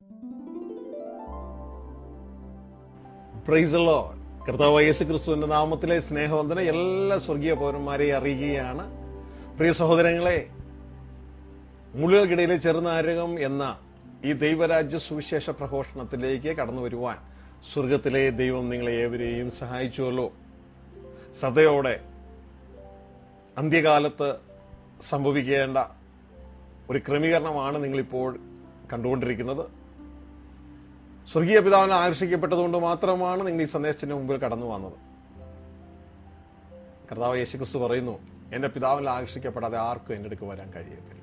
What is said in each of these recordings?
പ്രൈസല്ലോ കർത്താവ് യേശു ക്രിസ്തുവിന്റെ നാമത്തിലെ സ്നേഹവന്ദന എല്ലാ സ്വർഗീയ പൗരന്മാരെയും അറിയുകയാണ് പ്രിയ സഹോദരങ്ങളെ മുള്ളുകൾക്കിടയിലെ ചെറുനാരകം എന്ന ഈ ദൈവരാജ്യ സുവിശേഷ പ്രഘോഷണത്തിലേക്ക് കടന്നു വരുവാൻ സ്വർഗത്തിലെ ദൈവം നിങ്ങളെ ഏവരെയും സഹായിച്ചുവല്ലോ ശ്രദ്ധയോടെ അന്ത്യകാലത്ത് സംഭവിക്കേണ്ട ഒരു ക്രമീകരണമാണ് നിങ്ങളിപ്പോൾ കണ്ടുകൊണ്ടിരിക്കുന്നത് സ്വർഗീയ പിതാവിനെ ആകർഷിക്കപ്പെട്ടതുകൊണ്ട് മാത്രമാണ് നിങ്ങൾ ഈ സന്ദേശത്തിന് മുമ്പിൽ കടന്നു വന്നത് കർത്താവ് യേശുക്രിസ്തു പറയുന്നു എന്റെ പിതാവിൽ ആകർഷിക്കപ്പെടാതെ ആർക്കും എന്റെ അടുക്ക് വരാൻ കഴിയത്തില്ല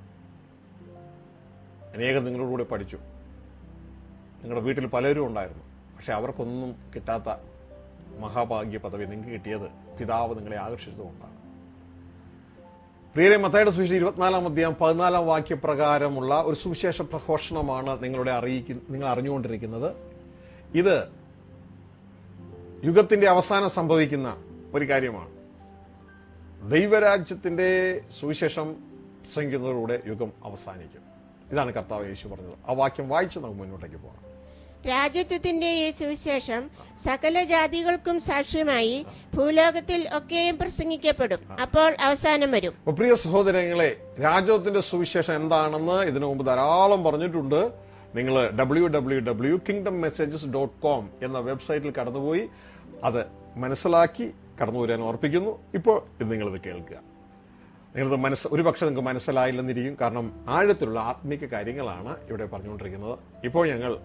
അനേകം നിങ്ങളോടുകൂടെ പഠിച്ചു നിങ്ങളുടെ വീട്ടിൽ പലരും ഉണ്ടായിരുന്നു പക്ഷെ അവർക്കൊന്നും കിട്ടാത്ത മഹാഭാഗ്യ പദവി നിങ്ങൾക്ക് കിട്ടിയത് പിതാവ് നിങ്ങളെ ആകർഷിച്ചതുകൊണ്ടാണ് പ്രിയരെ മത്തയുടെ സുവിശേഷം ഇരുപത്തിനാലാം അധ്യായം പതിനാലാം വാക്യപ്രകാരമുള്ള ഒരു സുവിശേഷ പ്രഘോഷണമാണ് നിങ്ങളുടെ അറിയിക്കുന്ന നിങ്ങൾ അറിഞ്ഞുകൊണ്ടിരിക്കുന്നത് ഇത് യുഗത്തിന്റെ അവസാനം സംഭവിക്കുന്ന ഒരു കാര്യമാണ് ദൈവരാജ്യത്തിന്റെ സുവിശേഷം പ്രസംഗിക്കുന്നതിലൂടെ യുഗം അവസാനിക്കും ഇതാണ് കർത്താവ് യേശു പറഞ്ഞത് ആ വാക്യം വായിച്ച് നമുക്ക് മുന്നോട്ടേക്ക് പോകാം രാജ്യത്വത്തിന്റെ ഈ സുവിശേഷം സകല ജാതികൾക്കും സാക്ഷ്യമായി ഭൂലോകത്തിൽ ഒക്കെയും പ്രസംഗിക്കപ്പെടും അപ്പോൾ അവസാനം വരും അപ്പൊ പ്രിയ സഹോദരങ്ങളെ രാജ്യത്തിന്റെ സുവിശേഷം എന്താണെന്ന് ഇതിനു മുമ്പ് ധാരാളം പറഞ്ഞിട്ടുണ്ട് നിങ്ങൾ W W W kingdom messages dot com എന്ന വെബ്സൈറ്റിൽ കടന്നുപോയി അത് മനസ്സിലാക്കി കടന്നു വരാൻ ഓർപ്പിക്കുന്നു ഇപ്പോൾ ഇത് നിങ്ങളിത് കേൾക്കുക നിങ്ങളത് മനസ്സ് ഒരുപക്ഷെ നിങ്ങൾക്ക് മനസ്സിലായില്ലെന്നിരിക്കും കാരണം ആഴത്തിലുള്ള ആത്മീക കാര്യങ്ങളാണ് ഇവിടെ പറഞ്ഞുകൊണ്ടിരിക്കുന്നത് ഇപ്പോൾ ഞങ്ങൾ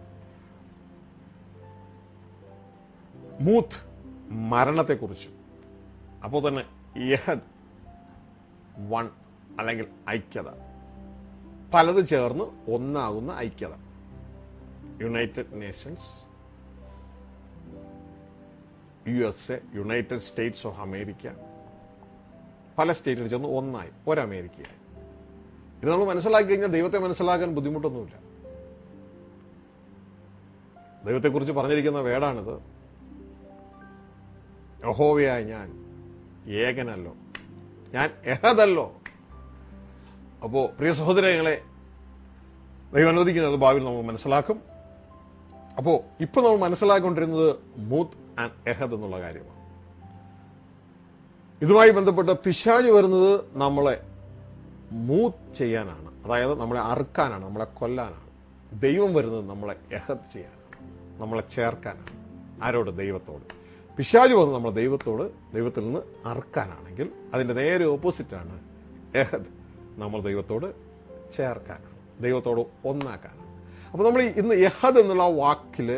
മൂത്ത് മരണത്തെക്കുറിച്ചും അപ്പോൾ തന്നെ യഹദ് വൺ അല്ലെങ്കിൽ ഐക്യത പലത് ചേർന്ന് ഒന്നാകുന്ന ഐക്യത United Nations U S A United States of America പല സ്റ്റേറ്റുകൾ ചേർന്ന് ഒന്നായി ഒരമേരിക്കയായി ഇത് നമ്മൾ മനസ്സിലാക്കി കഴിഞ്ഞാൽ ദൈവത്തെ മനസ്സിലാക്കാൻ ബുദ്ധിമുട്ടൊന്നുമില്ല ദൈവത്തെക്കുറിച്ച് പറഞ്ഞിരിക്കുന്ന വേടാണിത് യഹോവയായ ഞാൻ ഏകനല്ലോ ഞാൻ എഹദല്ലോ അപ്പോ പ്രിയ സഹോദരങ്ങളെ ദൈവം അനുവദിക്കുന്നത് ഭാവിയിൽ നമ്മൾ മനസ്സിലാക്കും അപ്പോ ഇപ്പൊ നമ്മൾ മനസ്സിലാക്കിക്കൊണ്ടിരുന്നത് മൂത്ത് ആൻഡ് എഹദ് എന്നുള്ള കാര്യമാണ് ഇതുമായി ബന്ധപ്പെട്ട് പിശാജ് വരുന്നത് നമ്മളെ മൂത്ത് ചെയ്യാനാണ് അതായത് നമ്മളെ അറുക്കാനാണ് നമ്മളെ കൊല്ലാനാണ് ദൈവം വരുന്നത് നമ്മളെ എഹദ് ചെയ്യാനാണ് നമ്മളെ ചേർക്കാനാണ് ആരോട് ദൈവത്തോട് പിശാജ് വന്ന് നമ്മളെ ദൈവത്തോട് ദൈവത്തിൽ നിന്ന് അറുക്കാനാണെങ്കിൽ അതിന്റെ നേരെ ഓപ്പോസിറ്റാണ് എഹദ് നമ്മൾ ദൈവത്തോട് ചേർക്കാനാണ് ദൈവത്തോട് ഒന്നാക്കാനാണ് അപ്പൊ നമ്മൾ ഈ ഇന്ന് എഹദ് എന്നുള്ള വാക്കിൽ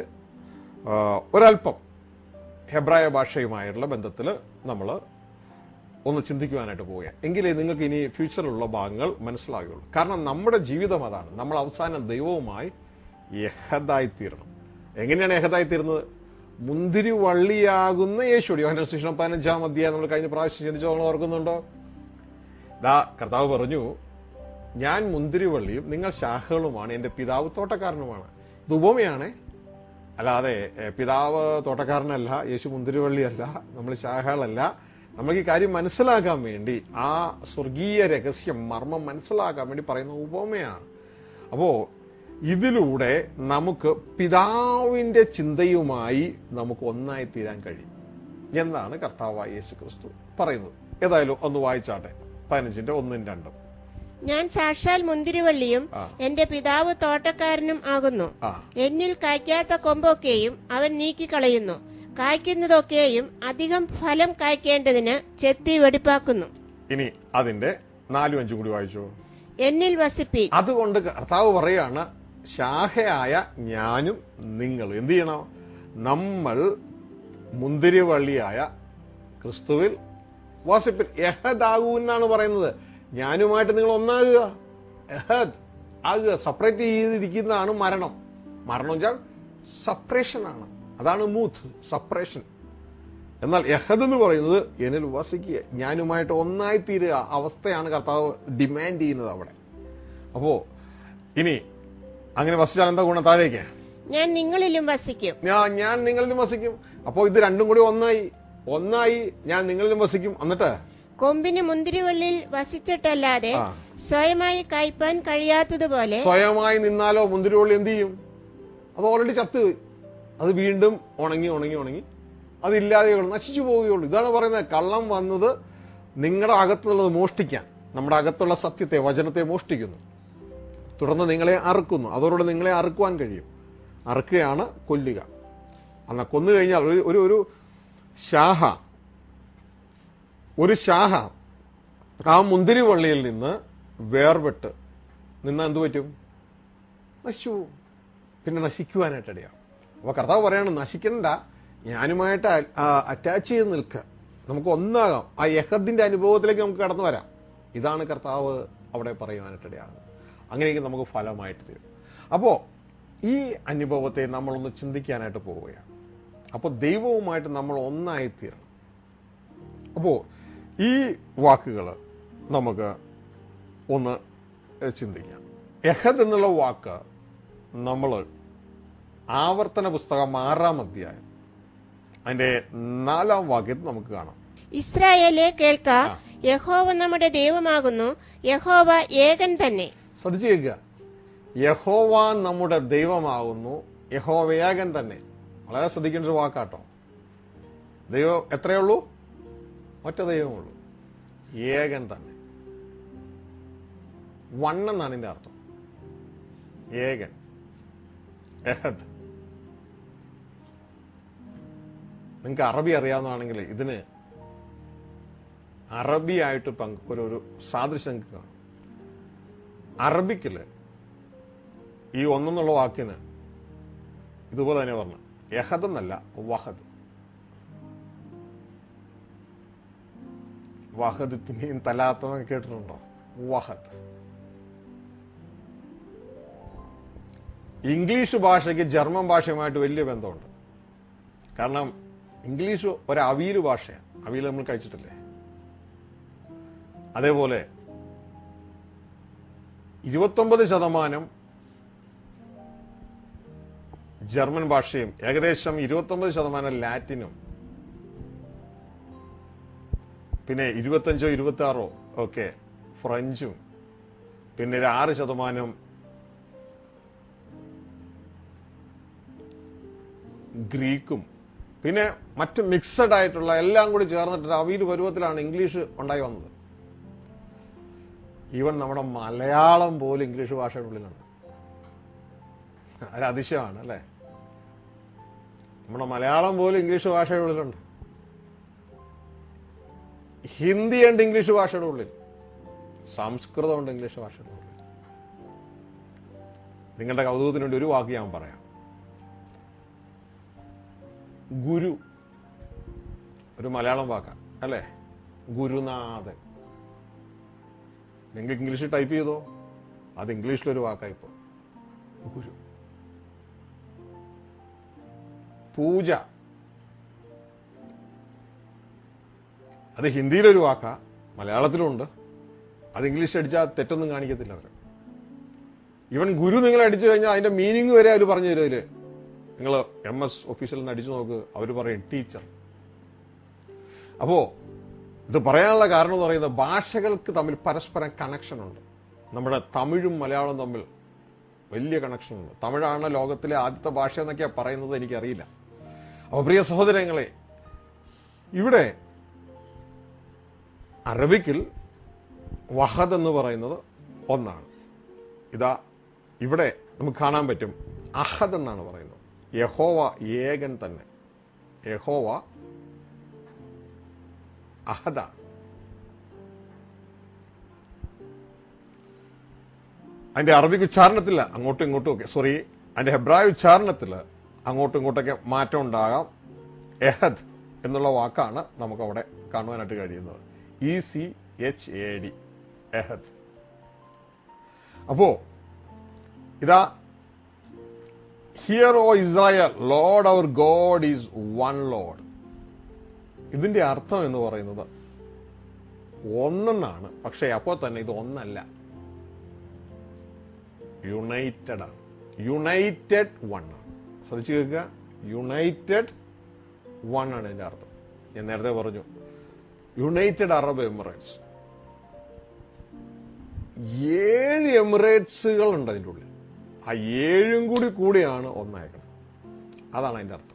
ഒരല്പം ഹെബ്രായ ഭാഷയുമായിട്ടുള്ള ബന്ധത്തിൽ നമ്മൾ ഒന്ന് ചിന്തിക്കുവാനായിട്ട് പോവുക എങ്കിലേ നിങ്ങൾക്ക് ഇനി ഫ്യൂച്ചറിലുള്ള ഭാഗങ്ങൾ മനസ്സിലാകുകയുള്ളൂ കാരണം നമ്മുടെ ജീവിതം അതാണ് നമ്മൾ അവസാനം ദൈവവുമായി യഹദായിത്തീരണം എങ്ങനെയാണ് യഹദായിത്തീരുന്നത് മുന്തിരി വള്ളിയാകുന്ന യേശുടി യോഹന സുശീലം പതിനഞ്ചാം അധ്യായം നമ്മൾ കഴിഞ്ഞ പ്രാവശ്യം ചിന്തിച്ചോ നിങ്ങൾ ഓർക്കുന്നുണ്ടോ ദാ കർത്താവ് പറഞ്ഞു ഞാൻ മുന്തിരിവള്ളിയും നിങ്ങൾ ശാഖകളുമാണ് എന്റെ പിതാവ് തോട്ടക്കാരനുമാണ് ഇത് ഉപമയാണ് അല്ലാതെ എ, പിതാവ് തോട്ടക്കാരനല്ല യേശു മുന്തിരിവള്ളിയല്ല നമ്മൾ ശാഖകളല്ല നമുക്ക് ഈ കാര്യം മനസ്സിലാക്കാൻ വേണ്ടി ആ സ്വർഗീയ രഹസ്യം മർമ്മം മനസ്സിലാക്കാൻ വേണ്ടി പറയുന്ന ഉപമയാണ് അപ്പോ ഇതിലൂടെ നമുക്ക് പിതാവിന്റെ ചിന്തയുമായി നമുക്ക് ഒന്നായി തീരാൻ കഴിയും എന്നാണ് കർത്താവായ യേശു ക്രിസ്തു പറയുന്നത് ഏതായാലും ഒന്ന് വായിച്ചാട്ടെ പതിനഞ്ചിന്റെ ഒന്നും രണ്ടും ഞാൻ സാക്ഷാൽ മുന്തിരിവള്ളിയും ആ. എന്റെ പിതാവ് തോട്ടക്കാരനും ആകുന്നു ആ എന്നിൽ കായ്ക്കാത്ത കൊമ്പൊക്കെയും അവൻ നീക്കിക്കളയുന്നു കായ്ക്കുന്നതൊക്കെയും അധികം ഫലം കായ്ക്കേണ്ടതിന് ചെത്തി വെടിപ്പാക്കുന്നു ഇനി അതിന്റെ നാലും അഞ്ചും കൂടി വായിച്ചു എന്നിൽ വസിപ്പി അതുകൊണ്ട് കർത്താവ് പറയാണ് ശാഖയായ ഞാനും നിങ്ങൾ എന്ത് ചെയ്യണം നമ്മൾ മുന്തിരിവള്ളിയായ ക്രിസ്തുവിൽ വാസിപ്പിൽ എഹദാകൂ എന്നാണ് പറയുന്നത് ഞാനുമായിട്ട് നിങ്ങൾ ഒന്നാകുക എഹദ് ആകുക സെപ്പറേറ്റ് ചെയ്തിരിക്കുന്നതാണ് മരണം മരണം വെച്ചാൽ സപ്പറേഷൻ ആണ് അതാണ് മൂത്ത് സപ്പറേഷൻ എന്നാൽ യഹദ് എന്ന് പറയുന്നത് എന്നിൽ വസിക്കുക ഞാനുമായിട്ട് ഒന്നായി തീരുക അവസ്ഥയാണ് കർത്താവ് ഡിമാൻഡ് ചെയ്യുന്നത് അവിടെ അപ്പോ ഇനി അങ്ങനെ വസിച്ചാൽ എന്താ ഗുണം താഴേക്ക് ഞാൻ നിങ്ങളിലും വസിക്കും ഞാൻ ഞാൻ നിങ്ങളിലും വസിക്കും അപ്പോ ഇത് രണ്ടും കൂടി ഒന്നായി ഒന്നായി ഞാൻ നിങ്ങളിലും വസിക്കും എന്നിട്ട് കൊമ്പിന് മുന്തിരിവള്ളിയിൽ വസിച്ചിട്ടല്ലാതെ ആ. സ്വയമായി കായ്പാൻ കഴിയാത്തതുപോലെ സ്വയമായി നിന്നാലോ മുന്തിരിവള്ളി എന്ത് ചെയ്യും അത് ഓൾറെഡി ചത്തുപോയി അത് വീണ്ടും ഉണങ്ങി ഉണങ്ങി ഉണങ്ങി അതില്ലാതെയുള്ളൂ നശിച്ചു പോവുകയുള്ളൂ ഇതാണ് പറയുന്നത് കള്ളം വന്നത് നിങ്ങളുടെ അകത്തുള്ളത് മോഷ്ടിക്കാൻ നമ്മുടെ അകത്തുള്ള സത്യത്തെ വചനത്തെ മോഷ്ടിക്കുന്നു തുടർന്ന് നിങ്ങളെ അറുക്കുന്നു അതോടുകൂടെ നിങ്ങളെ അറുക്കുവാൻ കഴിയും അറുക്കുകയാണ് കൊല്ലുക അന്ന് കൊന്നു കഴിഞ്ഞാൽ ഒരു ഒരു ഒരു ശാഖ ഒരു ശാഖ ആ മുന്തിരി വള്ളിയിൽ നിന്ന് വേർപെട്ട് നിന്ന് എന്തു പറ്റും നശിച്ചു പോവും. പിന്നെ നശിക്കുവാനായിട്ട് ഇടയാവും അപ്പൊ കർത്താവ് പറയാണ് നശിക്കണ്ട ഞാനുമായിട്ട് അറ്റാച്ച് ചെയ്ത് നിൽക്കുക നമുക്ക് ഒന്നാകാം ആ യഹദിന്റെ അനുഭവത്തിലേക്ക് നമുക്ക് കടന്നു വരാം ഇതാണ് കർത്താവ് അവിടെ പറയുവാനായിട്ട് ഇടയാകുന്നത് അങ്ങനെയെങ്കിൽ നമുക്ക് ഫലമായിട്ട് തരും അപ്പോ ഈ അനുഭവത്തെ നമ്മളൊന്ന് ചിന്തിക്കാനായിട്ട് പോവുകയാണ് അപ്പോൾ ദൈവവുമായിട്ട് നമ്മൾ ഒന്നായി തീരണം അപ്പോ ഈ വാക്കുകൾ നമുക്ക് ഒന്ന് ചിന്തിക്കാം എഹദ് എന്നുള്ള വാക്ക് നമ്മൾ ആവർത്തന പുസ്തകം ആറാം അധ്യായം അതിന്റെ നാലാം വാക്യത്തിൽ നമുക്ക് കാണാം ഇസ്രായേലെ കേൾക്ക ആ. യഹോവ നമ്മുടെ ദൈവമാകുന്നു യഹോവ ഏകൻ തന്നെ ശ്രദ്ധിച്ചു കേൾക്കുക യഹോവ നമ്മുടെ ദൈവമാകുന്നു യഹോവയാകൻ തന്നെ വളരെ ശ്രദ്ധിക്കേണ്ട ഒരു വാക്കാട്ടോ ദൈവം എത്രയേ ഉള്ളൂ ഒറ്റ ദൈവമുള്ളൂ ഏകൻ തന്നെ വൺ എന്നാണ് ഇതിന്റെ അർത്ഥം ഏകൻ എഹദ് നിങ്ങൾക്ക് അറബി അറിയാവുന്നതാണെങ്കിൽ ഇതിന് അറബിയായിട്ട് പങ്ക് ഒരു ഒരു സാദൃശ്യം നിങ്ങൾക്ക് കാണും അറബിക്കില് ഈ ഒന്നെന്നുള്ള വാക്കിന് ഇതുപോലെ തന്നെ പറഞ്ഞു യഹദ് എന്നല്ല വഹദ് വഹദ് തിനെയും തലാത്തെന്നൊക്കെ കേട്ടിട്ടുണ്ടോ വഹദ് ഇംഗ്ലീഷ് ഭാഷയ്ക്ക് ജർമ്മൻ ഭാഷയുമായിട്ട് വലിയ ബന്ധമുണ്ട് കാരണം ഇംഗ്ലീഷ് ഒരു അവിയൽ ഭാഷയാണ് അവിയൽ നമ്മൾ കഴിച്ചിട്ടില്ലേ അതേപോലെ ഇരുപത്തൊമ്പത് ശതമാനം ജർമ്മൻ ഭാഷയും ഏകദേശം ഇരുപത്തൊമ്പത് ശതമാനം ലാറ്റിനും പിന്നെ ഇരുപത്തഞ്ചോ ഇരുപത്തി ആറോ ഒക്കെ ഫ്രഞ്ചും പിന്നെ ഒരു ആറ് ശതമാനം ഗ്രീക്കും പിന്നെ മറ്റ് മിക്സഡ് ആയിട്ടുള്ള എല്ലാം കൂടി ചേർന്നിട്ട് അവീൽ പരുവത്തിലാണ് ഇംഗ്ലീഷ് ഉണ്ടായി വന്നത് ഈവൻ നമ്മുടെ മലയാളം പോലും ഇംഗ്ലീഷ് ഭാഷയുടെ ഉള്ളിലുണ്ട് ഒരു അതിശയമാണ് അല്ലേ നമ്മുടെ മലയാളം പോലും ഇംഗ്ലീഷ് ഭാഷയുടെ ഉള്ളിലുണ്ട് ഹിന്ദി ഉണ്ട് ഇംഗ്ലീഷ് ഭാഷയുടെ ഉള്ളിൽ സംസ്കൃതം ഉണ്ട് ഇംഗ്ലീഷ് ഭാഷയുടെ ഉള്ളിൽ നിങ്ങളുടെ കൗതുകത്തിന് വേണ്ടി ഒരു വാക്ക് ഞാൻ പറയാം ഗുരു ഒരു മലയാളം വാക്ക അല്ലേ ഗുരുനാഥൻ നിങ്ങൾക്ക് ഇംഗ്ലീഷിൽ ടൈപ്പ് ചെയ്തോ അത് ഇംഗ്ലീഷിലൊരു വാക്കായി ഇപ്പോ ഗുരു പൂജ അത് ഹിന്ദിയിലൊരു വാക്കാ മലയാളത്തിലുണ്ട് അത് ഇംഗ്ലീഷ് അടിച്ചാൽ തെറ്റൊന്നും കാണിക്കത്തില്ല അവർ ഇവൻ ഗുരു നിങ്ങൾ അടിച്ചു കഴിഞ്ഞാൽ അതിന്റെ മീനിങ് വരെ അവർ പറഞ്ഞു തരും അതില് നിങ്ങൾ എം എസ് ഓഫീസിൽ നിന്ന് അടിച്ചു നോക്ക് അവർ പറയും ടീച്ചർ അപ്പോ ഇത് പറയാനുള്ള കാരണം എന്ന് പറയുന്നത് ഭാഷകൾക്ക് തമ്മിൽ പരസ്പരം കണക്ഷൻ ഉണ്ട് നമ്മുടെ തമിഴും മലയാളവും തമ്മിൽ വലിയ കണക്ഷൻ ഉണ്ട് തമിഴാണ് ലോകത്തിലെ ആദ്യത്തെ ഭാഷ എന്നൊക്കെയാ പറയുന്നത് എനിക്കറിയില്ല അപ്പൊ പ്രിയ സഹോദരങ്ങളെ ഇവിടെ അറബിക്കിൽ വഹദ് എന്ന് പറയുന്നത് ഒന്നാണ് ഇതാ ഇവിടെ നമുക്ക് കാണാൻ പറ്റും അഹദ് എന്നാണ് പറയുന്നത് യഹോവ ഏകൻ തന്നെ യഹോവ അഹദാണ് അതിന്റെ അറബിക് ഉച്ചാരണത്തിൽ അങ്ങോട്ടും ഇങ്ങോട്ടും ഒക്കെ സോറി അതിന്റെ ഹെബ്രായ ഉച്ചാരണത്തിൽ അങ്ങോട്ടും ഇങ്ങോട്ടൊക്കെ മാറ്റം ഉണ്ടാകാം എഹദ് എന്നുള്ള വാക്കാണ് നമുക്ക് അവിടെ കാണുവാനായിട്ട് കഴിയുന്നത് E C H A D എഹദ് അപ്പോ ഇതാ hear O Israel Lord our God is one Lord ഇതിന്റെ അർത്ഥം എന്ന് പറയുന്നത് ഒന്നെന്നാണ് പക്ഷേ അപ്പോൾ തന്നെ ഇത് ഒന്നല്ല യുണൈറ്റഡ് ആണ് യുണൈറ്റഡ് വൺ ആണ് ശ്രദ്ധിച്ചു കേൾക്കുക യുണൈറ്റഡ് വൺ ആണ് ഇതിന്റെ അർത്ഥം ഞാൻ നേരത്തെ പറഞ്ഞു യുണൈറ്റഡ് അറബ് എമിറേറ്റ്സ് ഏഴ് എമിറേറ്റ്സുകൾ ഉണ്ട് അതിൻ്റെ ഉള്ളിൽ ആ ഏഴും കൂടി കൂടിയാണ് ഒന്നായേക്കണം അതാണ് അതിന്റെ അർത്ഥം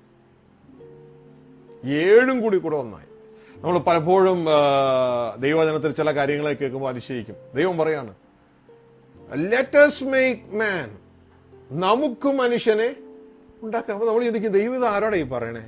ഏഴും കൂടി കൂടെ ഒന്നായി നമ്മൾ പലപ്പോഴും ആ, ദൈവവചനത്തിൽ ചില കാര്യങ്ങളെ കേൾക്കുമ്പോൾ അതിശയിക്കും ദൈവം പറയാണ് ലെറ്റസ് മേക്ക് മാൻ നമുക്ക് മനുഷ്യനെ ഉണ്ടാക്കാം അപ്പൊ നമ്മൾ ചിന്തിക്കും ദൈവം ഇത് ആരോടാ ഈ പറയണേ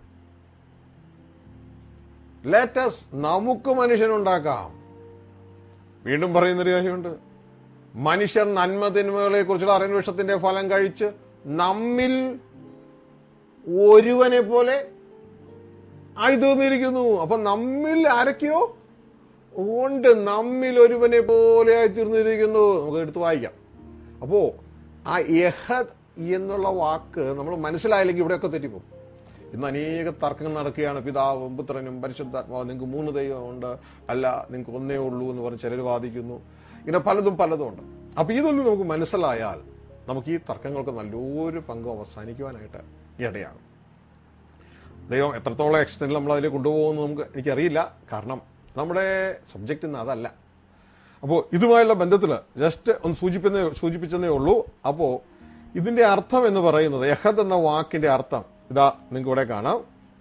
ലെറ്റസ് നമുക്ക് മനുഷ്യനുണ്ടാക്കാം വീണ്ടും പറയുന്നൊരു കാര്യമുണ്ട് മനുഷ്യർ നന്മ തിന്മകളെ കുറിച്ചുള്ള അറിവ് വിഷത്തിന്റെ ഫലം കഴിച്ച് നമ്മിൽ ഒരുവനെ പോലെ ആയി തീർന്നിരിക്കുന്നു അപ്പൊ നമ്മിൽ ആരൊക്കെയോ ഉണ്ട് നമ്മിൽ ഒരുവനെ പോലെ ആയി തീർന്നിരിക്കുന്നു നമുക്ക് എടുത്ത് വായിക്കാം അപ്പോ ആ യഹദ് എന്നുള്ള വാക്ക് നമ്മൾ മനസ്സിലായില്ലെങ്കിൽ ഇവിടെയൊക്കെ തെറ്റിപ്പോകും ഇന്ന് അനേക തർക്കങ്ങൾ നടക്കുകയാണ് പിതാവും പുത്രനും പരിശുദ്ധാത്മാവും നിങ്ങൾക്ക് മൂന്ന് ദൈവമുണ്ട് അല്ല നിങ്ങൾക്ക് ഒന്നേ ഉള്ളൂ എന്ന് പറഞ്ഞ് ചിലർ വാദിക്കുന്നു ഇങ്ങനെ പലതും പലതും ഉണ്ട് അപ്പൊ ഇതൊന്നും നമുക്ക് മനസ്സിലായാൽ നമുക്ക് ഈ തർക്കങ്ങൾക്ക് നല്ലൊരു പങ്ക് അവസാനിക്കുവാനായിട്ട് ഇടയാകും ദൈവം എത്രത്തോളം എക്സ്റ്റെൻഡിൽ നമ്മൾ അതിൽ കൊണ്ടുപോകുമെന്ന് നമുക്ക് എനിക്കറിയില്ല കാരണം നമ്മുടെ സബ്ജക്റ്റ് ഇന്ന് അതല്ല അപ്പോൾ ഇതുമായുള്ള ബന്ധത്തിൽ ജസ്റ്റ് ഒന്ന് സൂചിപ്പിച്ചേ സൂചിപ്പിച്ചതേ ഉള്ളൂ അപ്പോൾ ഇതിന്റെ അർത്ഥം എന്ന് പറയുന്നത് യഹദ് എന്ന വാക്കിന്റെ അർത്ഥം ഇതാ നിങ്ങൾക്ക് ഇവിടെ കാണാം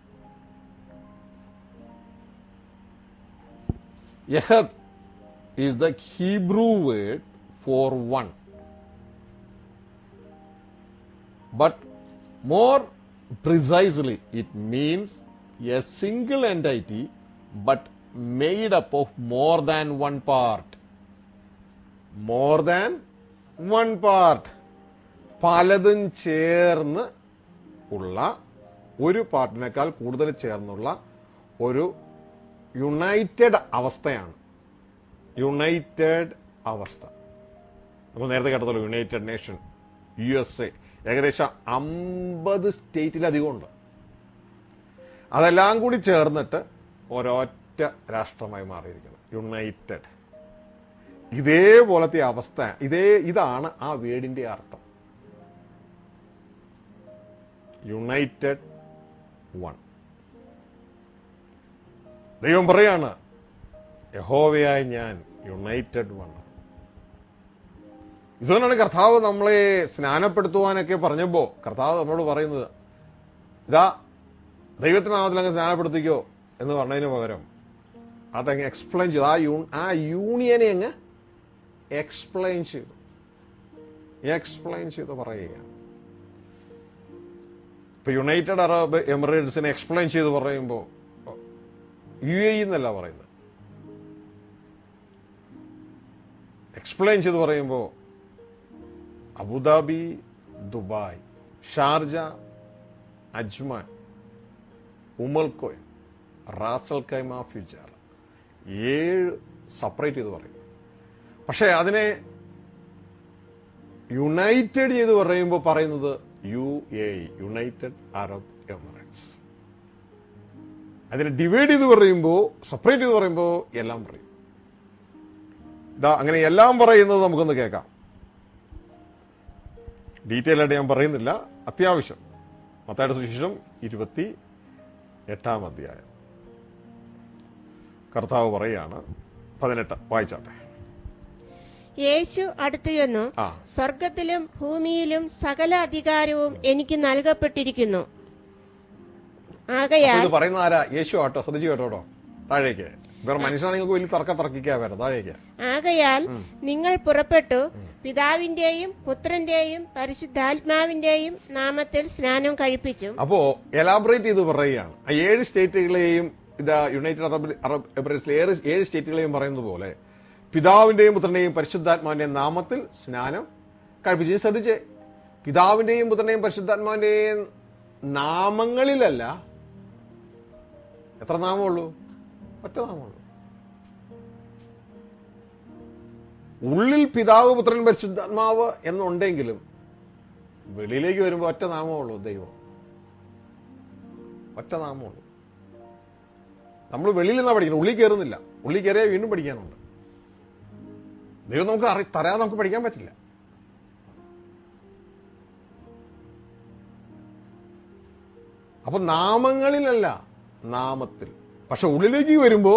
യഹദ് is the Hebrew word for one but more precisely it means a single entity but made up of more than one part more than one part പലതും ചേർന്ന് ഉള്ള ഒരു പാർട്ടിനേക്കാൾ കൂടുതൽ ചേർന്നുള്ള ഒരു യുണൈറ്റഡ് അവസ്ഥയാണ് യുണൈറ്റഡ് അവസ്ഥ നമ്മൾ നേരത്തെ കേട്ടതല്ലോ United Nation U S A ഏകദേശം അമ്പത് സ്റ്റേറ്റിലധികം ഉണ്ട് അതെല്ലാം കൂടി ചേർന്നിട്ട് ഒരൊറ്റ രാഷ്ട്രമായി മാറിയിരിക്കുന്നു യുണൈറ്റഡ് ഇതേപോലത്തെ അവസ്ഥ ഇതേ ഇതാണ് ആ വേടിന്റെ അർത്ഥം യുണൈറ്റഡ് വൺ ദൈവം പറയാണ് യഹോവയായി ഞാൻ യുണൈറ്റഡ് വൺ ഇതുകൊണ്ടാണ് കർത്താവ് നമ്മളെ സ്നാനപ്പെടുത്തുവാനൊക്കെ പറഞ്ഞപ്പോ കർത്താവ് നമ്മളോട് പറയുന്നത് ഇതാ ദൈവത്തിന്റെ നാമത്തിൽ അങ്ങ് സ്നാനപ്പെടുത്തിക്കോ എന്ന് പറഞ്ഞതിന് പകരം അതങ്ങ് എക്സ്പ്ലെയിൻ ചെയ്തു ആ യൂ ആ യൂണിയനെ അങ്ങ് എക്സ്പ്ലെയിൻ ചെയ്തു എക്സ്പ്ലെയിൻ ചെയ്ത് പറയുകയാണ് ഇപ്പൊ യുണൈറ്റഡ് അറബ് എമിറേറ്റ്സിനെ എക്സ്പ്ലെയിൻ ചെയ്ത് പറയുമ്പോൾ യു എ എന്നല്ല പറയുന്നത് എക്സ്പ്ലെയിൻ ചെയ്ത് പറയുമ്പോൾ അബുദാബി ദുബായ് ഷാർജ അജ്മാൻ ഉമൽക്കോയ് റാസൽ കൈമ ഫ്യൂച്ചർ ഏഴ് സെപ്പറേറ്റ് ചെയ്ത് പറയും പക്ഷേ അതിനെ യുണൈറ്റഡ് ചെയ്ത് പറയുമ്പോൾ പറയുന്നത് U A United Arab Emirates അതിനെ ഡിവൈഡ് ചെയ്ത് പറയുമ്പോൾ സെപ്പറേറ്റ് ചെയ്ത് പറയുമ്പോൾ എല്ലാം പറയും ഇതാ അങ്ങനെ എല്ലാം പറയുന്നത് നമുക്കൊന്ന് കേൾക്കാം ഡീറ്റെയിൽ ആയിട്ട് ഞാൻ പറയുന്നില്ല അത്യാവശ്യം മത്തായുടെ സുശേഷം ഇരുപത്തി എട്ടാം അധ്യായം കർത്താവ് പറയാണ് പതിനെട്ട് വായിച്ചാട്ടെ യേശു അടുത്തു ചെന്നു ആ സ്വർഗത്തിലും ഭൂമിയിലും സകല അധികാരവും എനിക്ക് നൽകപ്പെട്ടിരിക്കുന്നു അപ്പൊ ആകയാൽ ഇത് പറയുന്ന ആരാ യേശു ആട്ടോ ശ്രദ്ധിച്ചു കേട്ടോട്ടോ താഴേക്ക് വേറെ മനുഷ്യനാണെങ്കിൽ വലിയ തർക്ക തർക്കിക്കാ വേറെ താഴേക്ക് ആകയാൽ ഉം. നിങ്ങൾ പുറപ്പെട്ടു പിതാവിന്റെയും പുത്രന്റെയും പരിശുദ്ധാത്മാവിന്റെയും നാമത്തിൽ സ്നാനം കഴിപ്പിച്ചു അപ്പോ എലാബറേറ്റ് ചെയ്ത് പറയുകയാണ് ആ ഏഴ് സ്റ്റേറ്റുകളെയും ഇതാ യുണൈറ്റഡ് അറബ് അറബ് എമിറേറ്റ്സിലെ ഏഴ് ഏഴ് സ്റ്റേറ്റുകളെയും പറയുന്നത് പോലെ പിതാവിന്റെയും പുത്രന്റെയും പരിശുദ്ധാത്മാവിന്റെയും നാമത്തിൽ സ്നാനം കഴിപ്പിച്ചു ഇനി ശ്രദ്ധിച്ചേ പിതാവിന്റെയും പുത്രന്റെയും പരിശുദ്ധാത്മാവിന്റെയും നാമങ്ങളിലല്ല എത്ര നാമമുള്ളൂ ഒറ്റ നാമമുള്ളൂ ഉള്ളിൽ പിതാവ് പുത്രൻ പരിശുദ്ധാത്മാവ് എന്നുണ്ടെങ്കിലും വെളിയിലേക്ക് വരുമ്പോൾ ഒറ്റ നാമമുള്ളൂ ദൈവം ഒറ്റ നാമമുള്ളൂ നമ്മൾ വെളിയിൽ നിന്നാ പഠിക്കുന്നത് ഉള്ളിൽ കയറുന്നില്ല ഉള്ളിൽ കയറിയാൽ വീണ്ടും പഠിക്കാനുണ്ട് ദൈവം നമുക്ക് അറി തരാതെ നമുക്ക് പഠിക്കാൻ പറ്റില്ല അപ്പൊ നാമങ്ങളിലല്ല നാമത്തിൽ പക്ഷെ ഉള്ളിലേക്ക് വരുമ്പോ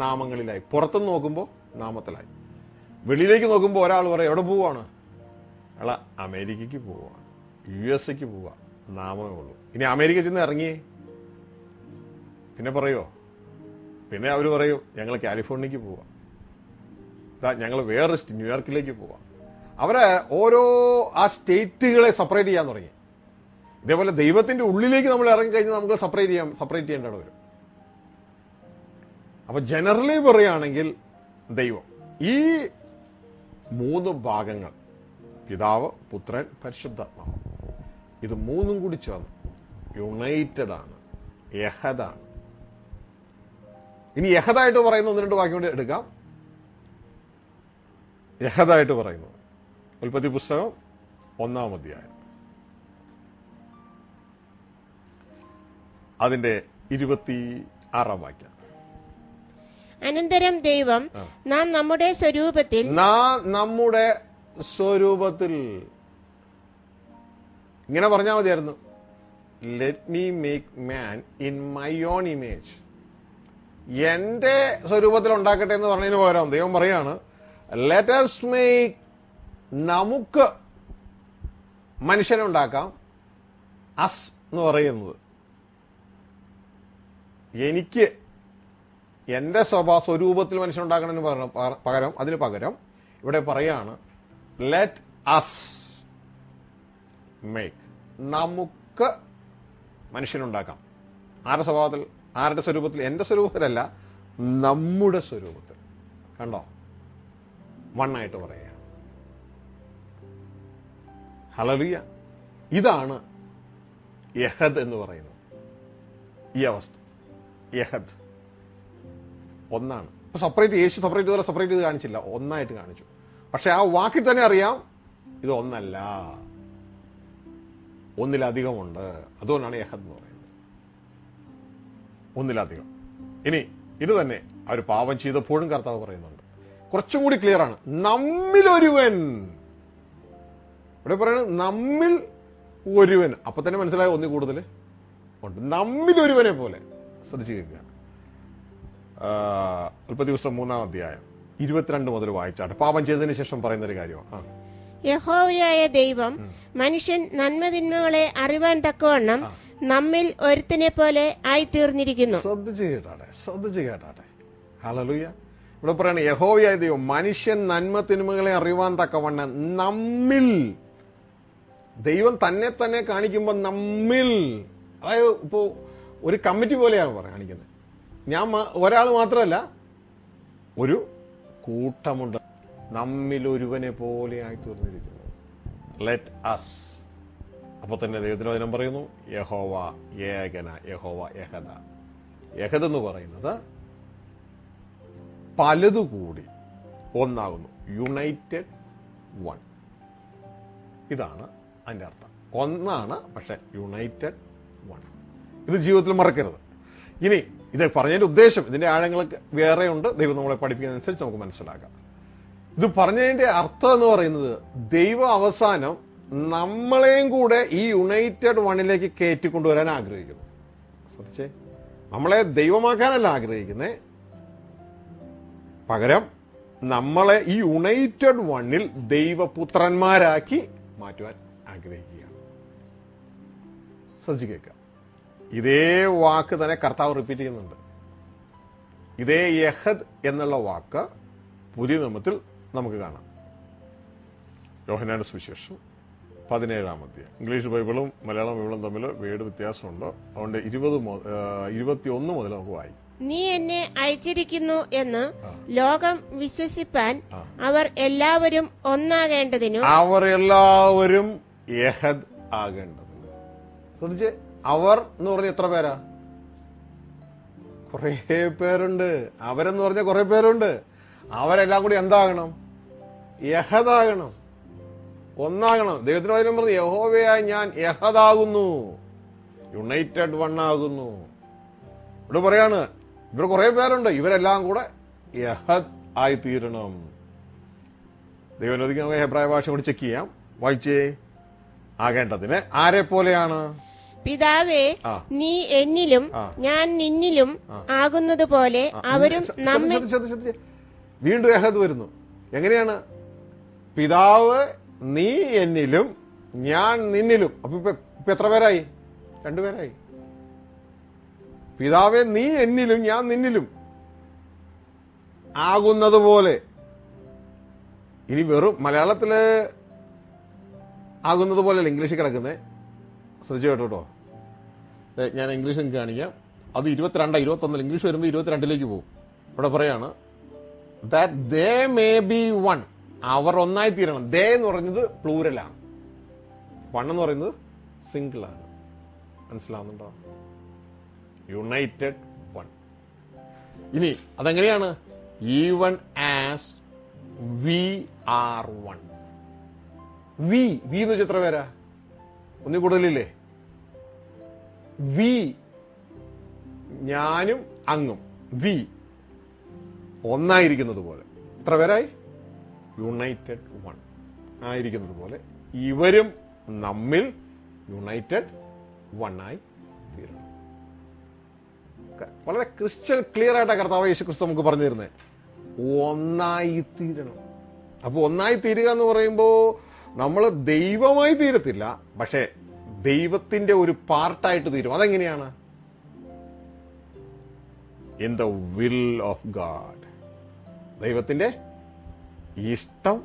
നാമങ്ങളിലായി പുറത്തുനിന്ന് നോക്കുമ്പോൾ നാമത്തിലായി വെളിയിലേക്ക് നോക്കുമ്പോൾ ഒരാൾ പറയും എവിടെ പോവാണ് അയാൾ അമേരിക്കയ്ക്ക് പോവുക യു എസ് എക്ക് പോവുക നാമേ ഉള്ളൂ ഇനി അമേരിക്ക ചെന്ന് ഇറങ്ങിയേ പിന്നെ പറയോ പിന്നെ അവർ പറയും ഞങ്ങൾ കാലിഫോർണിയക്ക് പോവാം ഞങ്ങൾ വേറെ സ്റ്റ് ന്യൂയോർക്കിലേക്ക് പോവാം അവര് ഓരോ ആ സ്റ്റേറ്റുകളെ സെപ്പറേറ്റ് ചെയ്യാൻ തുടങ്ങി ഇതേപോലെ ദൈവത്തിന്റെ ഉള്ളിലേക്ക് നമ്മൾ ഇറങ്ങിക്കഴിഞ്ഞാൽ നമുക്ക് സെപ്പറേറ്റ് ചെയ്യാം സെപ്പറേറ്റ് ചെയ്യേണ്ടത് വരും അപ്പൊ ജനറലി പറയുകയാണെങ്കിൽ ദൈവം ഈ മൂന്ന് ഭാഗങ്ങൾ പിതാവ് പുത്രൻ പരിശുദ്ധാത്മാവ് ഇത് മൂന്നും കൂടി ചേർന്ന് യുണൈറ്റഡ് ആണ് യഹദാണ് ഇനി യഹദായിട്ട് പറയുന്ന ഒന്ന് രണ്ട് വാക്യം കൂടി എടുക്കാം യഹദായിട്ട് പറയുന്നു ഉൽപ്പത്തി പുസ്തകം ഒന്നാം അധ്യായം അതിന്റെ ഇരുപത്തി ആറാം വാക്യം അനന്തരം ദൈവം ആ. നാം നമ്മുടെ സ്വരൂപത്തിൽ നാം നമ്മുടെ സ്വരൂപത്തിൽ ഇങ്ങനെ പറഞ്ഞാൽ മതിയായിരുന്നു let me make man in my own image എന്റെ സ്വരൂപത്തിൽ ഉണ്ടാക്കട്ടെ എന്ന് പറഞ്ഞതിന് പകരം ദൈവം പറയാണ് ലെറ്റസ് മേക്ക് നമുക്ക് മനുഷ്യനെ ഉണ്ടാക്കാം അസ് എന്ന് പറയുന്നത് എനിക്ക് എന്റെ സ്വഭാവ സ്വരൂപത്തിൽ മനുഷ്യൻ ഉണ്ടാക്കണതിന് പകരം പകരം അതിന് പകരം ഇവിടെ പറയാണ് ലെറ്റ് അസ് മേക്ക് നമുക്ക് മനുഷ്യനുണ്ടാക്കാം ആരുടെ സ്വഭാവത്തിൽ ആരുടെ സ്വരൂപത്തിൽ എന്റെ സ്വരൂപത്തിലല്ല നമ്മുടെ സ്വരൂപത്തിൽ കണ്ടോ വണ്ണായിട്ട് പറയുക ഹലലിയ ഇതാണ് യഹദ് എന്ന് പറയുന്നത് ഈ അവസ്ഥ യഹദ് ഒന്നാണ് ഇപ്പൊ സെപ്പറേറ്റ് യേശു സെപ്പറേറ്റ് പോലെ സെപ്പറേറ്റ് ചെയ്ത് കാണിച്ചില്ല ഒന്നായിട്ട് കാണിച്ചു പക്ഷെ ആ വാക്കിൽ തന്നെ അറിയാം ഇത് ഒന്നല്ല ഒന്നിലധികമുണ്ട് അതുകൊണ്ടാണ് യഹദ് എന്ന് പറയുന്നത് ഒന്നിലധികം ഇനി ഇത് തന്നെ അവർ പാപം ചെയ്തപ്പോഴും കർത്താവ് പറയുന്നുണ്ട് കുറച്ചും കൂടി ക്ലിയർ ആണ് നമ്മിലൊരുവൻ ഇവിടെ പറയുന്നത് നമ്മിൽ ഒരുവൻ അപ്പൊ തന്നെ മനസ്സിലായ ഒന്നി കൂടുതൽ ഉണ്ട് നമ്മിലൊരുവനെ പോലെ ശ്രദ്ധിച്ചു കേൾക്കുക ഉൽപ്പത്തി പുസ്തകം മൂന്നാം അധ്യായം ഇരുപത്തിരണ്ട് മുതൽ വായിച്ചാട്ടെ പാപം ചെയ്തതിന് ശേഷം പറയുന്ന ഒരു കാര്യമാണ് ആ യഹോവയായ ദൈവം മനുഷ്യൻ നന്മതിന്മകളെ അറിവാൻ തക്കവണ്ണം ആ. നമ്മിൽ ഒരുത്തിനെ പോലെ ആയിത്തീർന്നിരിക്കുന്നു ശ്രദ്ധിച്ച് കേട്ടാട്ടെ ശ്രദ്ധിച്ച് കേട്ടാട്ടെ ഹലലുയ ഇവിടെ പറയണ യഹോവയായ ദൈവം മനുഷ്യൻ നന്മ തിന്മകളെ അറിയുവാൻ തക്കവണ്ണം നമ്മിൽ ദൈവം തന്നെ തന്നെ കാണിക്കുമ്പോൾ നമ്മിൽ അതായത് ഇപ്പോ ഒരു കമ്മിറ്റി പോലെയാണ് പറയാൻ കാണിക്കുന്നത് ഞാൻ ഒരാൾ മാത്രമല്ല ഒരു കൂട്ടമുണ്ട് നമ്മിൽ ഒരുവനെ പോലെ ആയി തീർന്നിരിക്കുന്നു ലെറ്റ് അസ് അപ്പൊ തന്നെ ദൈവത്തിന് വചനം പറയുന്നു യഹോവ ഏകന യഹോവ യഹദ യഹദ് എന്ന് പറയുന്നത് പലതുകൂടി ഒന്നാകുന്നു യുണൈറ്റഡ് വൺ ഇതാണ് അതിന്റെ അർത്ഥം ഒന്നാണ് പക്ഷെ യുണൈറ്റഡ് വൺ ഇത് ജീവിതത്തിൽ മറക്കരുത് ഇനി ഇത് പറഞ്ഞതിന്റെ ഉദ്ദേശം ഇതിന്റെ ആഴങ്ങളൊക്കെ വേറെയുണ്ട് ദൈവം നമ്മളെ പഠിപ്പിക്കുന്നതനുസരിച്ച് നമുക്ക് മനസ്സിലാക്കാം ഇത് പറഞ്ഞതിന്റെ അർത്ഥം എന്ന് പറയുന്നത് ദൈവം അവസാനം നമ്മളെയും കൂടെ ഈ യുണൈറ്റഡ് വണ്ണിലേക്ക് കയറ്റിക്കൊണ്ടുവരാൻ ആഗ്രഹിക്കുന്നു ശ്രദ്ധിച്ചേ നമ്മളെ ദൈവമാക്കാനല്ല ആഗ്രഹിക്കുന്നേ പകരം നമ്മളെ ഈ യുണൈറ്റഡ് വണ്ണിൽ ദൈവപുത്രന്മാരാക്കി മാറ്റുവാൻ ആഗ്രഹിക്കുകയാണ് ശ്രദ്ധിക്കുക ഇതേ വാക്ക് തന്നെ കർത്താവ് റിപ്പീറ്റ് ചെയ്യുന്നുണ്ട് ഇതേ യഹദ് എന്നുള്ള വാക്ക് പുതിയ നിയമത്തിൽ നമുക്ക് കാണാം യോഹനാന്റെ സുവിശേഷം പതിനേഴാം അധ്യായം ഇംഗ്ലീഷ് ബൈബിളും മലയാളം ബൈബിളും തമ്മിൽ വേട് വ്യത്യാസമുണ്ട് അതുകൊണ്ട് ഇരുപത് ഇരുപത്തിയൊന്ന് മുതൽ നമുക്ക് വായിക്കും നീ എന്നെ അയച്ചിരിക്കുന്നു എന്ന് ആ. ലോകം വിശ്വസിപ്പാൻ ആ. അവർ എല്ലാവരും ഒന്നാകേണ്ടതിനു അവർ എല്ലാവരും യഹദ് ആകേണ്ടത് ശ്രദ്ധിച്ച് അവർ എന്ന് പറഞ്ഞ എത്ര പേരാ കുറേ പേരുണ്ട് അവരെന്ന് പറഞ്ഞ കുറെ പേരുണ്ട് അവരെല്ലാം കൂടി എന്താകണം യഹദാകണം ഒന്നാകണം ദൈവത്തിന് വചനം പറഞ്ഞു യഹോവയായി ഞാൻ യഹദാകുന്നു യുണൈറ്റഡ് വൺ ആകുന്നു ഇവിടെ പറയാണ് ഇവിടെ കുറെ പേരുണ്ട് ഇവരെല്ലാം കൂടെ യഹദ് ആയി തീരണം ദൈവനോദിക്ക് നമുക്ക് ഹെബ്രായ ഭാഷ കൂടി ചെക്ക് ചെയ്യാം വായിച്ചേ ആകേണ്ടതിന് ആരെ പോലെയാണ് പിതാവേ ആ. നീ എന്നിലും ആ. ഞാൻ നിന്നിലും ആ. ആകുന്നതുപോലെ ആ, അവരും ശ്രദ്ധ- നമ്മിൽ ശ്രദ്ധ- ശ്രദ്ധ- ശ്രദ്ധ- വീണ്ടും യഹദ് വരുന്നു എങ്ങനെയാണ് പിതാവ് നീ എന്നിലും ഞാൻ നിന്നിലും അപ്പൊ ഇപ്പൊ ഇപ്പൊ എത്ര പേരായി രണ്ടുപേരായി പിതാവെ നീ എന്നിലും ഞാൻ നിന്നിലും ആകുന്നത് പോലെ ഇനി വെറും മലയാളത്തില് ആകുന്നത് പോലെയല്ല ഇംഗ്ലീഷിൽ കിടക്കുന്നത് ശ്രദ്ധിച്ചു കേട്ടോ കേട്ടോ ദേ, ഞാൻ ഇംഗ്ലീഷ് നിങ്ങൾക്ക് കാണിക്കാം അത് ഇരുപത്തിരണ്ട് ഇരുപത്തൊന്നിൽ ഇംഗ്ലീഷ് വരുമ്പോൾ ഇരുപത്തിരണ്ടിലേക്ക് പോകും ഇവിടെ പറയാണ് that they may be one അവർ ഒന്നായി തീരണം ദേ എന്ന് പറയുന്നത് പ്ലൂരലാണ് വൺ എന്ന് പറയുന്നത് സിംഗിൾ ആണ് മനസ്സിലാവുന്നുണ്ടോ യുണൈറ്റഡ് വൺ ഇനി അതെങ്ങനെയാണ് even as we are one we we എന്ന് വെച്ചാൽ എത്ര പേരാ ഒന്നിൽ കൂടുതലില്ലേ വി ഞാനും അങ്ങും വി ഒന്നായിരിക്കുന്നത് പോലെ എത്ര പേരായി യുണൈറ്റഡ് വൺ ആയിരിക്കുന്നത് പോലെ ഇവരും നമ്മിൽ യുണൈറ്റഡ് വൺ ആയി തീരണം ക- വളരെ ക്രിസ്റ്റൽ ക്ലിയർ ആയിട്ടാണ് കർത്താവ് യേശു ക്രിസ്തു നമുക്ക് പറഞ്ഞു തരുന്നത് ഒന്നായി തീരണം അപ്പൊ ഒന്നായി തീരുക എന്ന് പറയുമ്പോൾ നമ്മൾ ദൈവമായി തീരത്തില്ല പക്ഷെ ദൈവത്തിന്റെ ഒരു പാർട്ടായിട്ട് തീരും അതെങ്ങനെയാണ് in the will of God ദൈവത്തിന്റെ ഇഷ്ടം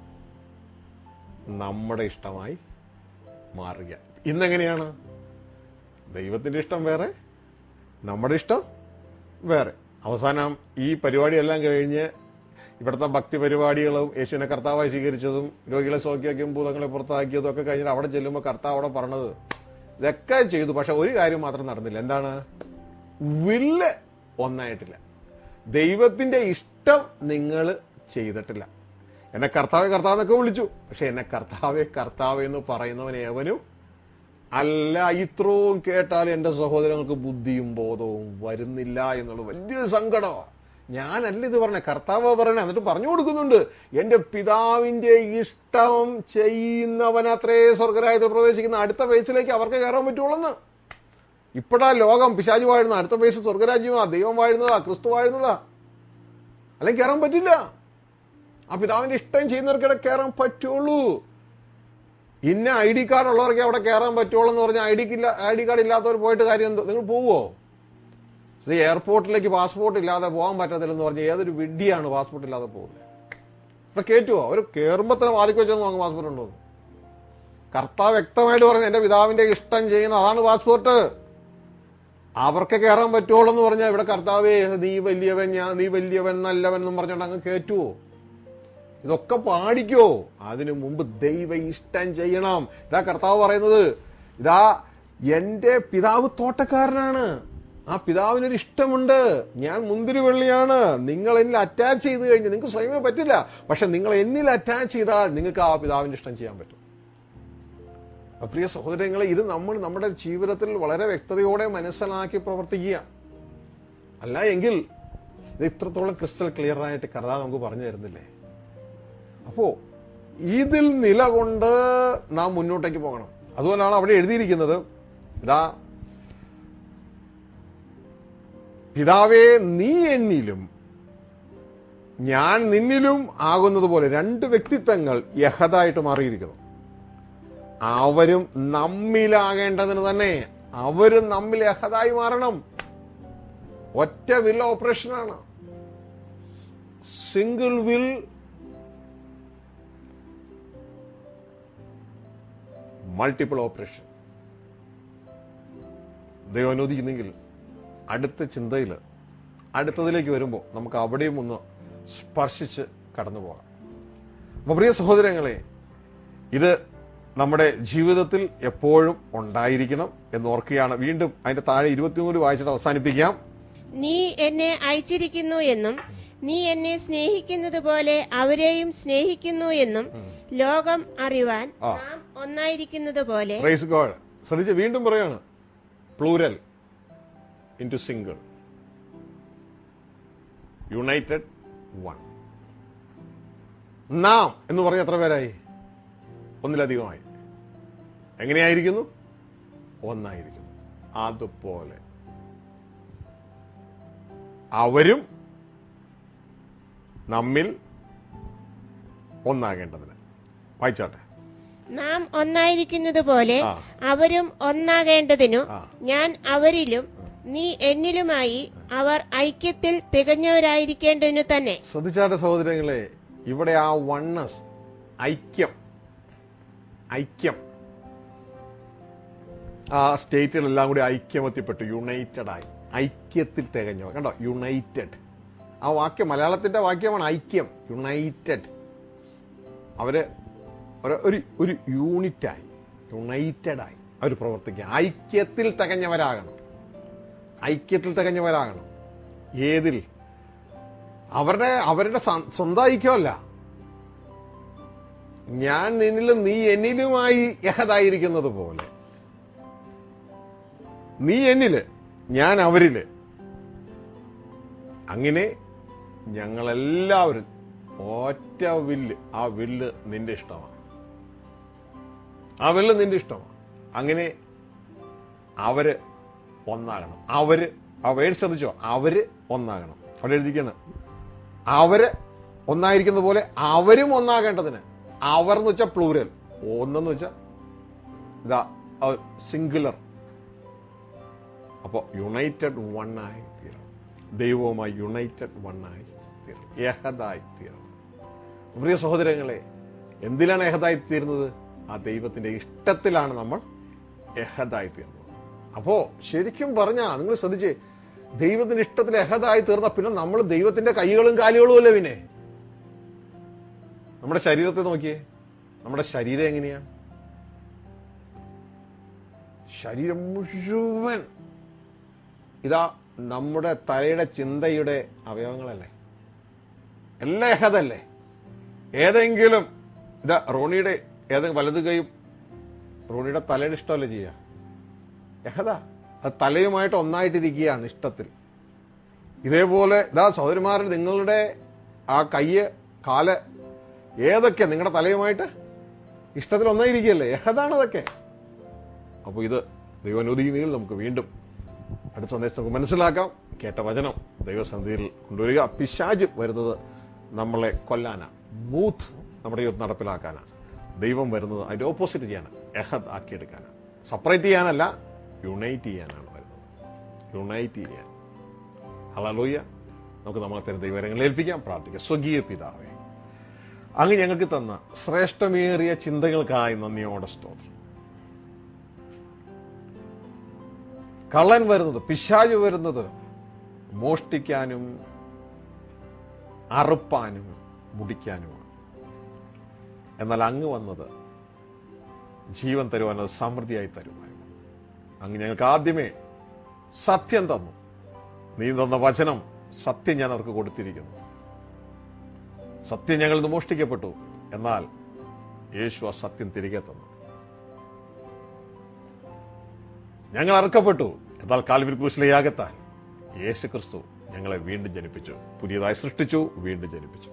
നമ്മുടെ ഇഷ്ടമായി മാറുക ഇന്നെങ്ങനെയാണ് ദൈവത്തിന്റെ ഇഷ്ടം വേറെ നമ്മുടെ ഇഷ്ടം വേറെ അവസാനം ഈ പരിപാടിയെല്ലാം കഴിഞ്ഞ് ഇവിടുത്തെ ഭക്തി പരിപാടികളും യേശുവിനെ കർത്താവായി സ്വീകരിച്ചതും രോഗികളെ സൗഖ്യമാക്കിയും ഭൂതങ്ങളെ പുറത്താക്കിയതും ഒക്കെ കഴിഞ്ഞിട്ട് അവിടെ ചെല്ലുമ്പോൾ കർത്താവ് അവിടെ പറഞ്ഞത് ഇതൊക്കെ ചെയ്തു പക്ഷെ ഒരു കാര്യം മാത്രം നടന്നില്ല എന്താണ് വില്ല് ഒന്നായിട്ടില്ല ദൈവത്തിന്റെ ഇഷ്ടം നിങ്ങൾ ചെയ്തിട്ടില്ല എന്നെ കർത്താവെ കർത്താവെന്നൊക്കെ വിളിച്ചു പക്ഷെ എന്നെ കർത്താവെ കർത്താവ് എന്ന് പറയുന്നവൻ ഏവനും അല്ല ഇത്രയും കേട്ടാൽ എന്റെ സഹോദരങ്ങൾക്ക് ബുദ്ധിയും ബോധവും വരുന്നില്ല എന്നുള്ള വലിയ സങ്കടമാണ് ഞാനല്ല ഇത് പറഞ്ഞ കർത്താവ് പറഞ്ഞ എന്നിട്ട് പറഞ്ഞു കൊടുക്കുന്നുണ്ട് എന്റെ പിതാവിന്റെ ഇഷ്ടം ചെയ്യുന്നവൻ അത്രേ സ്വർഗരായത്തിൽ പ്രവേശിക്കുന്ന അടുത്ത പേജിലേക്ക് അവർക്ക് കയറാൻ പറ്റുള്ളൂ ഇപ്പോഴാ ലോകം പിശാജ് വാഴുന്ന അടുത്ത പേസ് സ്വർഗരാജ്യമാ ദൈവം വാഴുന്നതാ ക്രിസ്തു വാഴുന്നതാ അല്ലെങ്കിൽ കയറാൻ പറ്റില്ല ആ പിതാവിന്റെ ഇഷ്ടം ചെയ്യുന്നവർക്കിടെ കയറാൻ പറ്റുള്ളൂ ഇന്ന ഐ ഡി കാർഡ് ഉള്ളവർക്ക് അവിടെ കയറാൻ പറ്റുള്ളൂ എന്ന് പറഞ്ഞാൽ ഐ ഡിക്ക് ഇല്ല ഐ ഡി കാർഡ് ഇല്ലാത്തവർ പോയിട്ട് കാര്യം എന്തോ നിങ്ങൾ പോവോ ഇത് എയർപോർട്ടിലേക്ക് പാസ്പോർട്ട് ഇല്ലാതെ പോകാൻ പറ്റത്തില്ലെന്ന് പറഞ്ഞാൽ ഏതൊരു വിഡ്ഢിയാണ് പാസ്പോർട്ട് ഇല്ലാതെ പോകുന്നത് ഇവിടെ കയറ്റുമോ അവർ കയറുമ്പോൾ തന്നെ വാദിക്ക് വെച്ചെന്ന് നോക്കാം പാസ്പോർട്ട് ഉണ്ടോ എന്ന്. കർത്താവ് വ്യക്തമായിട്ട് പറഞ്ഞു എന്റെ പിതാവിന്റെ ഇഷ്ടം ചെയ്യുന്ന അതാണ് പാസ്പോർട്ട് അവർക്ക് കയറാൻ പറ്റുള്ളൂ എന്ന് പറഞ്ഞാൽ ഇവിടെ കർത്താവേ നീ വലിയവൻ ഞാൻ നീ വലിയവൻ നല്ലവൻ എന്നും പറഞ്ഞുകൊണ്ട് അങ്ങ് കയറ്റുവോ ഇതൊക്കെ പാടിക്കോ അതിനു മുമ്പ് ദൈവ ഇഷ്ടം ചെയ്യണം ഇതാ കർത്താവ് പറയുന്നത് ഇതാ എന്റെ പിതാവ് തോട്ടക്കാരനാണ് ആ പിതാവിനൊരു ഇഷ്ടമുണ്ട് ഞാൻ മുന്തിരി വെള്ളിയാണ് നിങ്ങൾ എന്നിൽ അറ്റാച്ച് ചെയ്ത് കഴിഞ്ഞ് നിങ്ങൾക്ക് സ്വയമേ പറ്റില്ല പക്ഷെ നിങ്ങൾ എന്നിൽ അറ്റാച്ച് ചെയ്താൽ നിങ്ങൾക്ക് ആ പിതാവിന്റെ ഇഷ്ടം ചെയ്യാൻ പറ്റും അപ്പൊ പ്രിയ സഹോദരങ്ങളെ ഇത് നമ്മൾ നമ്മുടെ ജീവിതത്തിൽ വളരെ വ്യക്തതയോടെ മനസ്സിലാക്കി പ്രവർത്തിക്കുക അല്ല എങ്കിൽ ഇത് ഇത്രത്തോളം ക്രിസ്റ്റൽ ക്ലിയർ ആയിട്ട് കർത്താവ് നമുക്ക് പറഞ്ഞു തരുന്നില്ലേ അപ്പോ ഇതിൽ നിലകൊണ്ട് നാം മുന്നോട്ടേക്ക് പോകണം അതുപോലാണ് അവിടെ എഴുതിയിരിക്കുന്നത് ഇതാ പിതാവേ നീ എന്നിലും ഞാൻ നിന്നിലും ആകുന്നത് പോലെ രണ്ട് വ്യക്തിത്വങ്ങൾ യഹതായിട്ട് മാറിയിരിക്കുന്നു അവരും നമ്മിലാകേണ്ടതിന് തന്നെ അവരും നമ്മിൽ യഹതായി മാറണം ഒറ്റ വിൽ ഓപ്പറേഷനാണ് സിംഗിൾ വിൽ മൾട്ടിപ്പിൾ ഓപ്പറേഷൻ ദൈവം അനുവദിക്കുന്നെങ്കിൽ അടുത്ത ചിന്തയിൽ അടുത്തതിലേക്ക് വരുമ്പോൾ നമുക്ക് അവിടെയും ഒന്ന് സ്പർശിച്ച് കടന്നു പോകാം അപ്പൊ പ്രിയ സഹോദരങ്ങളെ ഇത് നമ്മുടെ ജീവിതത്തിൽ എപ്പോഴും ഉണ്ടായിരിക്കണം എന്ന് ഓർക്കുകയാണ് വീണ്ടും അതിന്റെ താഴെ ഇരുപത്തിമൂന്ന് വായിച്ചിട്ട് അവസാനിപ്പിക്കാം നീ എന്നെ അയച്ചിരിക്കുന്നു എന്നും നീ എന്നെ സ്നേഹിക്കുന്നത് പോലെ അവരെയും സ്നേഹിക്കുന്നു എന്നും ലോകം അറിവാൻ ആ. നാം ഒന്നായിരിക്കുന്നത് പോലെ പ്രൈസ് ഗോഡ് ശ്രദ്ധിച്ച് വീണ്ടും പറയാണ് plural into single united one നാം എന്ന് പറഞ്ഞ എത്ര പേരായി ഒന്നിലധികമായി എങ്ങനെയായിരിക്കുന്നു ഒന്നായിരിക്കുന്നു അതുപോലെ അവരും നമ്മിൽ ഒന്നാകേണ്ടതിന് വായിച്ചാട്ടെ നാം ഒന്നായിരിക്കുന്നത് പോലെ ആ. അവരും ഒന്നാകേണ്ടതിനു ആ. ഞാൻ അവരിലും നീ എന്നിലുമായി അവർ ഐക്യത്തിൽ തികഞ്ഞവരായിരിക്കേണ്ടതിനു തന്നെ ശ്രദ്ധിച്ചാട്ടെ സഹോദരങ്ങളെ ഇവിടെ ആ വണ്ണസ് ഐക്യം ഐക്യം ആ സ്റ്റേറ്റുകളെല്ലാം കൂടി ഐക്യമത്യപ്പെട്ടു യുണൈറ്റഡ് ആയി ഐക്യത്തിൽ തികഞ്ഞവർ കണ്ടോ യുണൈറ്റഡ് ആ വാക്യം മലയാളത്തിന്റെ വാക്യമാണ് ഐക്യം യുണൈറ്റഡ് അവര് ഒരു- ഒരു ഒരു യൂണിറ്റായി യുണൈറ്റഡായി അവർ പ്രവർത്തിക്കുക ഐക്യത്തിൽ തികഞ്ഞവരാകണം ഐക്യത്തിൽ തികഞ്ഞവരാകണം ഏതിൽ അവരുടെ അവരുടെ സ്വ- സ്വന്തം ഐക്യമല്ല ഞാൻ നിന്നിലും നീ എന്നിലുമായി യഹതായിരിക്കുന്നത് പോലെ നീ എന്നില് ഞാൻ അവരില് അങ്ങനെ ഞങ്ങളെല്ലാവരും ഒറ്റ വില്ല് ആ വില്ല് നിന്റെ ഇഷ്ടമാണ് ആ വില്ല് നിന്റെ ഇഷ്ടമാണ് അങ്ങനെ അവര് ഒന്നാകണം അവര് ആ വേഡ് ശ്രദ്ധിച്ചോ അവര് ഒന്നാകണം അവിടെ എഴുതിക്കാണ് അവര് ഒന്നായിരിക്കുന്ന പോലെ അവരും ഒന്നാകേണ്ടതിന് അവർ എന്ന് വെച്ചാൽ പ്ലൂരൽ ഒന്നെന്ന് വെച്ചാൽ ഇതാ സിംഗുലർ അപ്പോ യുണൈറ്റഡ് വൺ ആയി തീരണം ദൈവവുമായി യുണൈറ്റഡ് വൺ ആയി തീരണം ഏഹദായി തീരണം പ്രിയ സഹോദരങ്ങളെ എന്തിലാണ് ഏഹദായി തീരുന്നത് ആ ദൈവത്തിന്റെ ഇഷ്ടത്തിലാണ് നമ്മൾ എഹദായി തീർന്നത് അപ്പോ ശരിക്കും പറഞ്ഞാ നിങ്ങൾ ശ്രദ്ധിച്ചേ ദൈവത്തിന്റെ ഇഷ്ടത്തിൽ എഹദായി തീർന്ന പിന്നെ നമ്മൾ ദൈവത്തിന്റെ കൈകളും കാലുകളും അല്ലേ പിന്നെ നമ്മുടെ ശരീരത്തെ നോക്കിയേ നമ്മുടെ ശരീരം എങ്ങനെയാ ശരീരം മുഴുവൻ ഇതാ നമ്മുടെ തലയുടെ ചിന്തയുടെ അവയവങ്ങളല്ലേ എല്ലാം എഹദല്ലേ ഏതെങ്കിലും ഇതാ റോണിയുടെ ഏതെങ്കിലും വലത് കൈയും റോണിയുടെ തലയുടെ ഇഷ്ടമല്ലേ ചെയ്യുക യഹദ അത് തലയുമായിട്ട് ഒന്നായിട്ടിരിക്കുകയാണ് ഇഷ്ടത്തിൽ ഇതേപോലെ ഇതാ സഹോദരിമാരിൽ നിങ്ങളുടെ ആ കയ്യ് കാല് ഏതൊക്കെ നിങ്ങളുടെ തലയുമായിട്ട് ഇഷ്ടത്തിൽ ഒന്നായിരിക്കുകയല്ലേ യഹദാണ് അതൊക്കെ അപ്പോൾ ഇത് ദൈവാനുമതിയിൽ നമുക്ക് വീണ്ടും അടുത്ത സന്ദേശം നമുക്ക് മനസ്സിലാക്കാം കേട്ട വചനം ദൈവസന്ധിയിൽ കൊണ്ടുവരിക പിശാജ് വരുന്നത് നമ്മളെ കൊല്ലാനാ മൂത്ത് നമ്മുടെ ജീവിതത്തിൽ നടപ്പിലാക്കാനാ ദൈവം വരുന്നത് അതിന്റെ ഓപ്പോസിറ്റ് ചെയ്യാനാണ് എഹദ് ആക്കിയെടുക്കാനാണ് സെപ്പറേറ്റ് ചെയ്യാനല്ല യുണൈറ്റ് ചെയ്യാനാണ് വരുന്നത് യുണൈറ്റ് ചെയ്യാൻ ഹലലോയ്യ നമുക്ക് നമ്മളെ തരുന്ന ദൈവരങ്ങളെ ഏൽപ്പിക്കാം പ്രാർത്ഥിക്കാം സ്വകീയ പിതാവേ അങ്ങ് ഞങ്ങൾക്ക് തന്ന ശ്രേഷ്ഠമേറിയ ചിന്തകൾക്കായി നന്ദിയോടെ സ്തോത്രം കള്ളൻ വരുന്നത് പിശാജ് വരുന്നത് മോഷ്ടിക്കാനും അറുപ്പാനും മുടിക്കാനുമാണ് എന്നാൽ അങ്ങ് വന്നത് ജീവൻ തരുവാൻ അത് സമൃദ്ധിയായി തരുവാനും അങ്ങ് ഞങ്ങൾക്ക് ആദ്യമേ സത്യം തന്നു നീ തന്ന വചനം സത്യം ഞാൻ അവർക്ക് കൊടുത്തിരിക്കുന്നു സത്യം ഞങ്ങളിൽ നിന്ന് മോഷ്ടിക്കപ്പെട്ടു എന്നാൽ യേശു ആ സത്യം തിരികെ തന്നു ഞങ്ങൾ അറക്കപ്പെട്ടു എന്നാൽ കാൽവിൽ ക്രൂശിലെ യാഗത്താൽ യേശു ക്രിസ്തു ഞങ്ങളെ വീണ്ടും ജനിപ്പിച്ചു പുതിയതായി സൃഷ്ടിച്ചു വീണ്ടും ജനിപ്പിച്ചു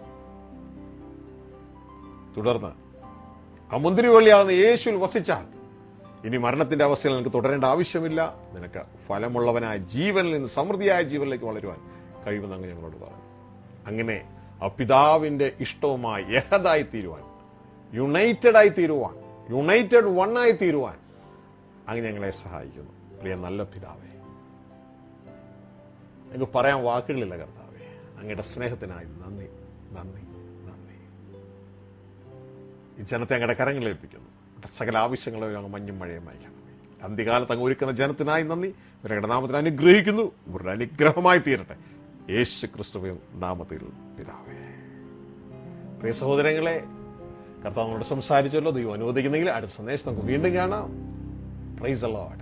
തുടർന്ന് ആ മുന്തിരിവള്ളിയാകുന്ന യേശുവിൽ വസിച്ചാൽ ഇനി മരണത്തിന്റെ അവസ്ഥയിൽ നിനക്ക് തുടരേണ്ട ആവശ്യമില്ല നിനക്ക് ഫലമുള്ളവനായ ജീവനിൽ നിന്ന് സമൃദ്ധിയായ ജീവനിലേക്ക് വളരുവാൻ കഴിയുമെന്ന് അങ്ങ് ഞങ്ങളോട് പറഞ്ഞു അങ്ങനെ ആ പിതാവിന്റെ ഇഷ്ടവുമായി യഹദായി തീരുവാൻ യുണൈറ്റഡ് ആയി തീരുവാൻ യുണൈറ്റഡ് വൺ ആയി തീരുവാൻ അങ്ങ് ഞങ്ങളെ സഹായിക്കുന്നു പ്രിയ നല്ല പിതാവേ ഞങ്ങൾക്ക് പറയാൻ വാക്കുകളില്ല കർത്താവേ അങ്ങയുടെ സ്നേഹത്തിനായി നന്ദി നന്ദി നന്ദി ഈ ജനത്തെ അങ്ങയുടെ കരങ്ങളിൽ ഏൽപ്പിക്കുന്നു സകല ആവശ്യങ്ങളും അങ്ങ് മഞ്ഞും മഴയും അയക്കണമേ അന്ത്യകാലത്ത് അങ്ങ് ഒരുക്കുന്ന ജനത്തിനായി നന്ദി ഇവരുടെ നാമത്തിൽ അനുഗ്രഹിക്കുന്നു ഇവരുടെ അനുഗ്രഹമായി തീരട്ടെ യേശു ക്രിസ്തുവിൻ നാമത്തിൽ പിതാവേ പ്രിയ സഹോദരങ്ങളെ കർത്താവ് നമ്മോട് സംസാരിച്ചല്ലോ ദൈവം അനുവദിക്കുന്നെങ്കിൽ അടുത്ത സന്ദേശം നമുക്ക് വീണ്ടും കാണാം പ്രൈസ് അലോട്ട്